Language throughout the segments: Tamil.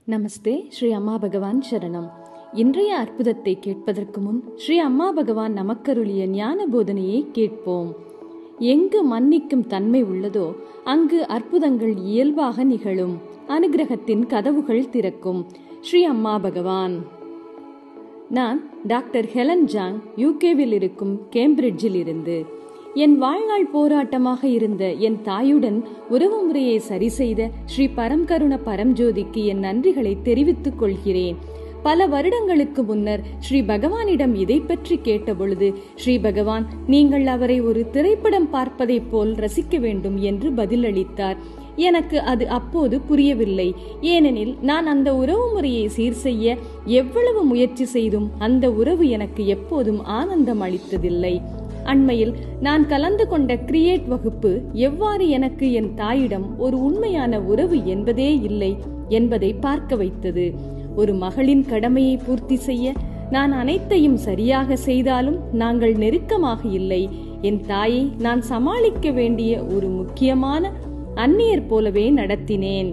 நமஸ்தே ஸ்ரீ அம்மா பகவான் சரணம் இன்றைய அற்புதத்தை கேட்பதற்கு முன் ஸ்ரீ அம்மா பகவான் நமக்கருளிய ஞான போதனையை கேட்போம் எங்கு மன்னிக்கும் தன்மை உள்ளதோ அங்கு அற்புதங்கள் இயல்பாக நிகழும் அனுகிரகத்தின் கதவுகள் திறக்கும் ஸ்ரீ அம்மா பகவான் நான் டாக்டர் ஹெலன் ஜாங் யூகேவில் இருக்கும் கேம்பிரிட்ஜில் இருந்து என் வாழ்நாள் போராட்டமாக இருந்த என் தாயுடன் உறவு முறையை சரி செய்த ஸ்ரீ பரம்கருண பரம்ஜோதிக்கு என் நன்றிகளை தெரிவித்துக் கொள்கிறேன் பல வருடங்களுக்கு முன்னர் ஸ்ரீ பகவானிடம் இதை பற்றி கேட்டபொழுது ஸ்ரீ பகவான் நீங்கள் அவரை ஒரு திரைப்படம் பார்ப்பதைப் போல் ரசிக்க வேண்டும் என்று பதிலளித்தார் எனக்கு அது அப்போது புரியவில்லை ஏனெனில் நான் அந்த உறவு முறையை சீர் செய்ய எவ்வளவு முயற்சி செய்தும் அந்த உறவு எனக்கு எப்போதும் ஆனந்தம் அளித்ததில்லை அண்மையில் நான் கலந்து கொண்ட கிரியேட் வகுப்பு எவ்வாறு எனக்கு என் தாயிடம் ஒரு உண்மையான உறவு என்பதே இல்லை என்பதை பார்க்க வைத்தது ஒரு மகளின் கடமையை பூர்த்தி செய்ய நான் அனைத்தையும் சரியாக செய்தாலும் நாங்கள் நெருக்கமாக இல்லை என் தாயை நான் சமாளிக்க வேண்டிய ஒரு முக்கியமான அந்நியர் போலவே நடத்தினேன்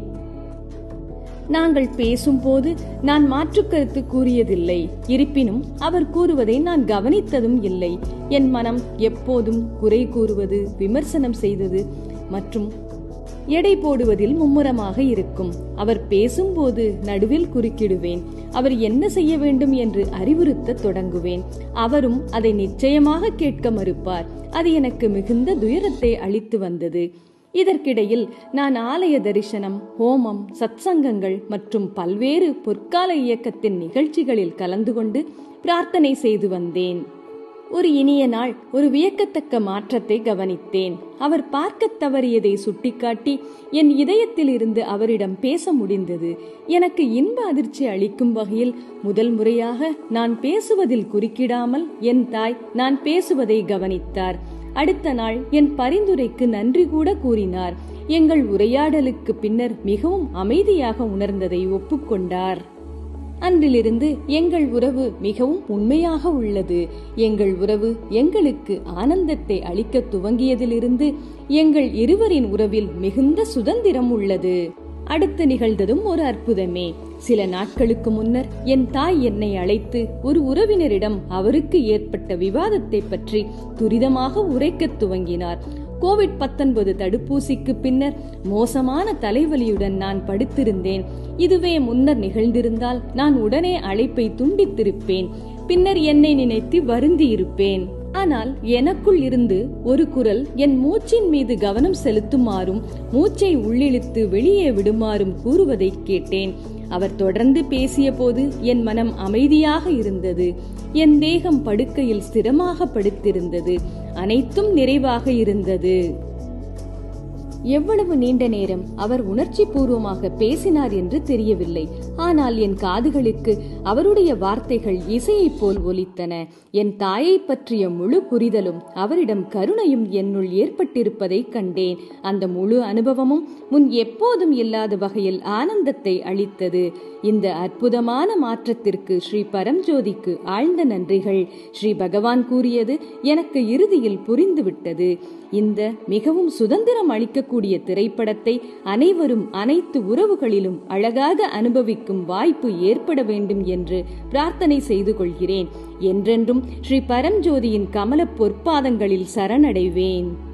நாங்கள் பேசும்போது நான் மாற்றுக்கருத்து கூறியதில்லை இருப்பினும் அவர் கூறுவதை நான் கவனித்ததும் இல்லை என் மனம் எப்போதும் குறை கூறுவது விமர்சனம் செய்தது மற்றும் எடை போடுவதில் மும்முரமாக இருக்கும் அவர் பேசும்போது நடுவில் குறுக்கிடுவேன் அவர் என்ன செய்ய வேண்டும் என்று அறிவுறுத்த தொடங்குவேன் அவரும் அதை நிச்சயமாக கேட்க மறுப்பார் அது எனக்கு மிகுந்த துயரத்தை அளித்து வந்தது இதற்கிடையில் நான் ஆலய தரிசனம் ஹோமம் சத்சங்கங்கள் மற்றும் பல்வேறு பொற்கால இயக்கத்தின் நிகழ்ச்சிகளில் கலந்து கொண்டு பிரார்த்தனை செய்து வந்தேன் ஒரு இனிய நாள் ஒரு வியக்கத்தக்க மாற்றத்தை கவனித்தேன் அவர் பார்க்க தவறியதை சுட்டிக்காட்டி என் இதயத்தில் இருந்து அவரிடம் பேச முடிந்தது எனக்கு இன்ப அதிர்ச்சி அளிக்கும் வகையில் முதல் முறையாக நான் பேசுவதில் குறுக்கிடாமல் என் தாய் நான் பேசுவதை கவனித்தார் அடுத்த நாள் என் பரிந்துரைக்கு நன்றி கூட கூறினார் எங்கள் உரையாடலுக்கு பின்னர் மிகவும் அமைதியாக உணர்ந்ததை ஒப்புக்கொண்டார் அன்றிலிருந்து எங்கள் உறவு மிகவும் உண்மையாக உள்ளது எங்கள் உறவு எங்களுக்கு ஆனந்தத்தை அளிக்க துவங்கியதிலிருந்து எங்கள் இருவரின் உறவில் மிகுந்த சுதந்திரம் உள்ளது அடுத்து நிகழ்ந்ததும் ஒரு அற்புதமே சில நாட்களுக்கு முன்னர் என் தாய் என்னை அழைத்து ஒரு உறவினரிடம் அவருக்கு ஏற்பட்ட விவாதத்தை பற்றி துரிதமாக உரைக்கத் துவங்கினார் கோவிட் பத்தொன்பது தடுப்பூசிக்கு பின்னர் மோசமான தலைவலியுடன் நான் படுத்திருந்தேன் இதுவே முன்னர் நிகழ்ந்திருந்தால் நான் உடனே அழைப்பை துண்டித்திருப்பேன் பின்னர் என்னை நினைத்து வருந்தி இருப்பேன் ஆனால் எனக்குள் இருந்து ஒரு குரல் என் மூச்சின் மீது கவனம் செலுத்துமாறும் மூச்சை உள்ளிழுத்து வெளியே விடுமாறும் கூறுவதை கேட்டேன் அவர் தொடர்ந்து பேசிய போது என் மனம் அமைதியாக இருந்தது என் தேகம் படுக்கையில் ஸ்திரமாக படுத்திருந்தது அனைத்தும் நிறைவாக இருந்தது எவ்வளவு நீண்ட நேரம் அவர் உணர்ச்சி பூர்வமாக பேசினார் என்று தெரியவில்லை ஆனால் என் காதுகளுக்கு அவருடைய வார்த்தைகள் இசையைப் போல் ஒலித்தன என் தாயை பற்றிய முழு புரிதலும் அவரிடம் கருணையும் என்னுள் ஏற்பட்டிருப்பதை கண்டேன் அந்த முழு அனுபவமும் முன் எப்போதும் இல்லாத வகையில் ஆனந்தத்தை அளித்தது இந்த அற்புதமான மாற்றத்திற்கு ஸ்ரீ பரம்ஜோதிக்கு ஆழ்ந்த நன்றிகள் ஸ்ரீ பகவான் கூறியது எனக்கு இறுதியில் புரிந்துவிட்டது இந்த மிகவும் சுதந்திரம் அளிக்கக்கூடிய திரைப்படத்தை அனைவரும் அனைத்து உறவுகளிலும் அழகாக அனுபவிக்கும் வாய்ப்பு ஏற்பட வேண்டும் என்று பிரார்த்தனை செய்து கொள்கிறேன் என்றென்றும் ஸ்ரீ பரம்ஜோதியின் கமல பொற்பாதங்களில் சரணடைவேன்